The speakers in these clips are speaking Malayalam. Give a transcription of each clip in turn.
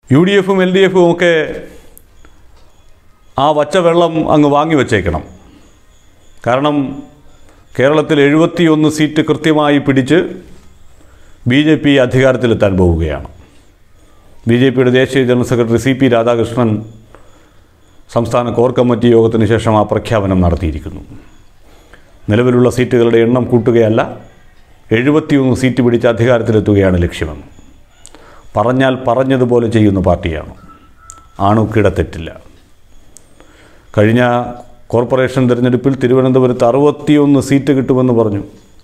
യു ഡി എഫും എൽ ഡി എഫും ഒക്കെ ആ വച്ച വെള്ളം അങ്ങ് വാങ്ങി വച്ചേക്കണം കാരണം കേരളത്തിൽ എഴുപത്തിയൊന്ന് സീറ്റ് കൃത്യമായി പിടിച്ച് ബി ജെ പി അധികാരത്തിലെത്താൻ പോവുകയാണ് ബി ജെ പിയുടെ ദേശീയ general secretary C P Radhakrishnan സംസ്ഥാന കോർ കമ്മിറ്റി യോഗത്തിന് ശേഷം ആ പ്രഖ്യാപനം നടത്തിയിരിക്കുന്നു നിലവിലുള്ള സീറ്റുകളുടെ എണ്ണം കൂട്ടുകയല്ല എഴുപത്തിയൊന്ന് സീറ്റ് പിടിച്ച് അധികാരത്തിലെത്തുകയാണ് ലക്ഷ്യമെന്ന് പറഞ്ഞാൽ പറഞ്ഞതുപോലെ ചെയ്യുന്ന പാർട്ടിയാണ് ആണുക്കിട തെറ്റില്ല കഴിഞ്ഞ കോർപ്പറേഷൻ തിരഞ്ഞെടുപ്പിൽ തിരുവനന്തപുരത്ത് അറുപത്തിയൊന്ന് സീറ്റ് കിട്ടുമെന്ന് പറഞ്ഞു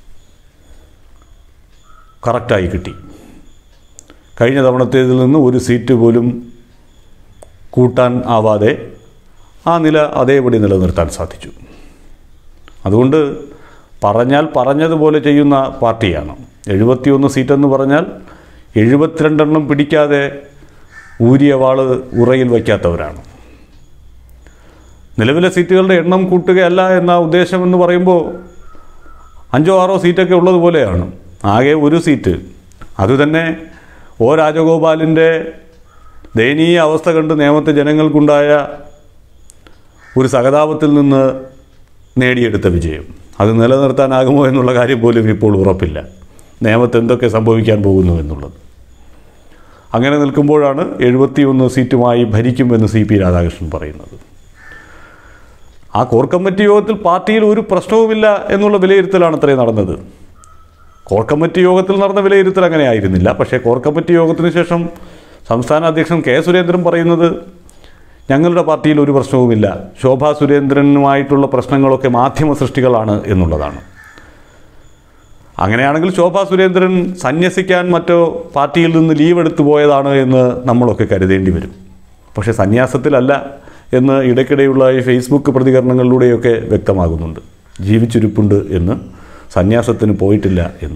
കറക്റ്റായി കിട്ടി കഴിഞ്ഞ തവണത്തേതിൽ നിന്ന് ഒരു സീറ്റ് പോലും കൂട്ടാൻ ആവാതെ ആ നില അതേപടി നിലനിർത്താൻ സാധിച്ചു അതുകൊണ്ട് പറഞ്ഞാൽ പറഞ്ഞതുപോലെ ചെയ്യുന്ന പാർട്ടിയാണ് എഴുപത്തിയൊന്ന് സീറ്റെന്ന് പറഞ്ഞാൽ എഴുപത്തിരണ്ടെണ്ണം പിടിക്കാതെ ഊരിയ വാള് ഉറയിൽ വയ്ക്കാത്തവരാണ് നിലവിലെ സീറ്റുകളുടെ എണ്ണം കൂട്ടുകയല്ല എന്ന ഉദ്ദേശമെന്ന് പറയുമ്പോൾ അഞ്ചോ ആറോ സീറ്റൊക്കെ ഉള്ളതുപോലെയാണ് ആകെ ഒരു സീറ്റ് അതുതന്നെ ഒ രാജഗോപാലിൻ്റെ ദയനീയ അവസ്ഥ കണ്ട് നേമത്തെ ജനങ്ങൾക്കുണ്ടായ ഒരു സഹതാപത്തിൽ നിന്ന് നേടിയെടുത്ത വിജയം അത് നിലനിർത്താനാകുമോ എന്നുള്ള കാര്യം പോലും ഇപ്പോൾ ഉറപ്പില്ല നേമത്ത് എന്തൊക്കെ സംഭവിക്കാൻ പോകുന്നു എന്നുള്ളത് അങ്ങനെ നിൽക്കുമ്പോഴാണ് എഴുപത്തിയൊന്ന് സീറ്റുമായി ഭരിക്കുമെന്ന് സി പി രാധാകൃഷ്ണൻ പറയുന്നത് ആ കോർ കമ്മിറ്റി യോഗത്തിൽ പാർട്ടിയിൽ ഒരു പ്രശ്നവുമില്ല എന്നുള്ള വിലയിരുത്തലാണ് അത്രയും നടന്നത് കോർ കമ്മിറ്റി യോഗത്തിൽ നടന്ന വിലയിരുത്തൽ അങ്ങനെ ആയിരുന്നില്ല പക്ഷേ കോർ കമ്മിറ്റി യോഗത്തിന് ശേഷം സംസ്ഥാന അധ്യക്ഷൻ കെ സുരേന്ദ്രൻ പറയുന്നത് ഞങ്ങളുടെ പാർട്ടിയിൽ ഒരു പ്രശ്നവുമില്ല ശോഭാ സുരേന്ദ്രനുമായിട്ടുള്ള പ്രശ്നങ്ങളൊക്കെ മാധ്യമ സൃഷ്ടികളാണ് എന്നുള്ളതാണ് അങ്ങനെയാണെങ്കിൽ ശോഭാ സുരേന്ദ്രൻ സന്യസിക്കാൻ മറ്റോ പാർട്ടിയിൽ നിന്ന് ലീവ് എടുത്തു പോയതാണ് എന്ന് നമ്മളൊക്കെ കരുതേണ്ടി വരും പക്ഷേ സന്യാസത്തിലല്ല എന്ന് ഇടയ്ക്കിടെയുള്ള ഈ ഫേസ്ബുക്ക് പ്രതികരണങ്ങളിലൂടെയൊക്കെ വ്യക്തമാകുന്നുണ്ട് ജീവിച്ചിരിപ്പുണ്ട് എന്ന് സന്യാസത്തിന് പോയിട്ടില്ല എന്ന്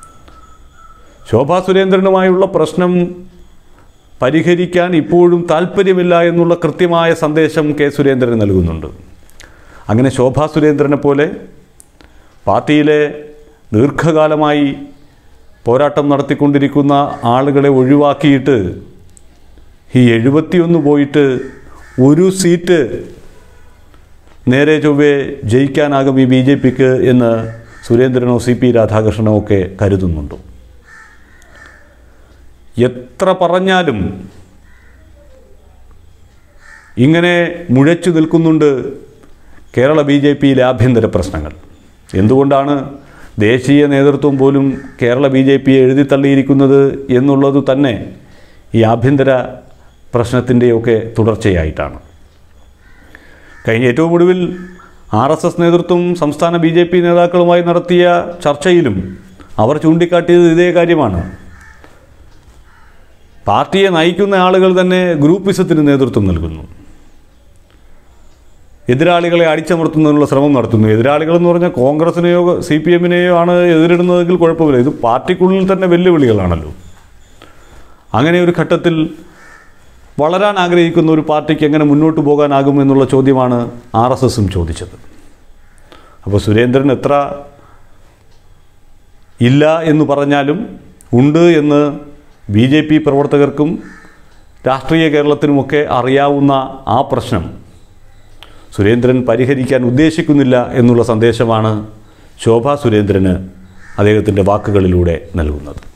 ശോഭാ സുരേന്ദ്രനുമായുള്ള പ്രശ്നം പരിഹരിക്കാൻ ഇപ്പോഴും താല്പര്യമില്ല എന്നുള്ള കൃത്യമായ സന്ദേശം കെ സുരേന്ദ്രൻ നൽകുന്നുണ്ട് അങ്ങനെ ശോഭാ സുരേന്ദ്രനെ പോലെ പാർട്ടിയിലെ ദീർഘകാലമായി പോരാട്ടം നടത്തിക്കൊണ്ടിരിക്കുന്ന ആളുകളെ ഒഴിവാക്കിയിട്ട് ഈ എഴുപത്തിയൊന്ന് പോയിട്ട് ഒരു സീറ്റ് നേരെ ചൊവ്വേ ജയിക്കാനാകും ഈ ബി ജെ പിക്ക് എന്ന് സുരേന്ദ്രനോ സി പി രാധാകൃഷ്ണനോ ഒക്കെ കരുതുന്നുണ്ടോ എത്ര പറഞ്ഞാലും ഇങ്ങനെ മുഴച്ചു നിൽക്കുന്നുണ്ട് കേരള ബി ജെ പിയിലെ ആഭ്യന്തര പ്രശ്നങ്ങൾ എന്തുകൊണ്ടാണ് ദേശീയ നേതൃത്വം പോലും കേരള ബി ജെ പിയെ എഴുതിത്തള്ളിയിരിക്കുന്നത് എന്നുള്ളത് തന്നെ ഈ ആഭ്യന്തര പ്രശ്നത്തിൻ്റെയൊക്കെ തുടർച്ചയായിട്ടാണ് കഴിഞ്ഞ ഏറ്റവും ഒടുവിൽ ആർ എസ് എസ് നേതൃത്വം സംസ്ഥാന ബി ജെ പി നേതാക്കളുമായി നടത്തിയ ചർച്ചയിലും അവർ ചൂണ്ടിക്കാട്ടിയത് ഇതേ കാര്യമാണ് പാർട്ടിയെ നയിക്കുന്ന ആളുകൾ തന്നെ ഗ്രൂപ്പിസത്തിന് നേതൃത്വം നൽകുന്നു എതിരാളികളെ അടിച്ചമർത്തുന്നതിനുള്ള ശ്രമം നടത്തുന്നു എതിരാളികൾ എന്ന് പറഞ്ഞാൽ കോൺഗ്രസിനെയോ സി പി എമ്മിനെയോ ആണ് എതിരിടുന്നതെങ്കിൽ കുഴപ്പമില്ല ഇത് പാർട്ടിക്കുള്ളിൽ തന്നെ വെല്ലുവിളികളാണല്ലോ അങ്ങനെ ഒരു ഘട്ടത്തിൽ വളരാൻ ആഗ്രഹിക്കുന്ന ഒരു പാർട്ടിക്ക് എങ്ങനെ മുന്നോട്ട് പോകാനാകും എന്നുള്ള ചോദ്യമാണ് ആർ എസ് എസും ചോദിച്ചത് അപ്പോൾ സുരേന്ദ്രൻ എത്ര ഇല്ല എന്ന് പറഞ്ഞാലും ഉണ്ട് എന്ന് ബി ജെ പി പ്രവർത്തകർക്കും രാഷ്ട്രീയ കേരളത്തിനുമൊക്കെ അറിയാവുന്ന ആ പ്രശ്നം സുരേന്ദ്രൻ പരിഹരിക്കാൻ ഉദ്ദേശിക്കുന്നില്ല എന്നുള്ള സന്ദേശമാണ് ശോഭാ സുരേന്ദ്രന് അദ്ദേഹത്തിൻ്റെ വാക്കുകളിലൂടെ നൽകുന്നത്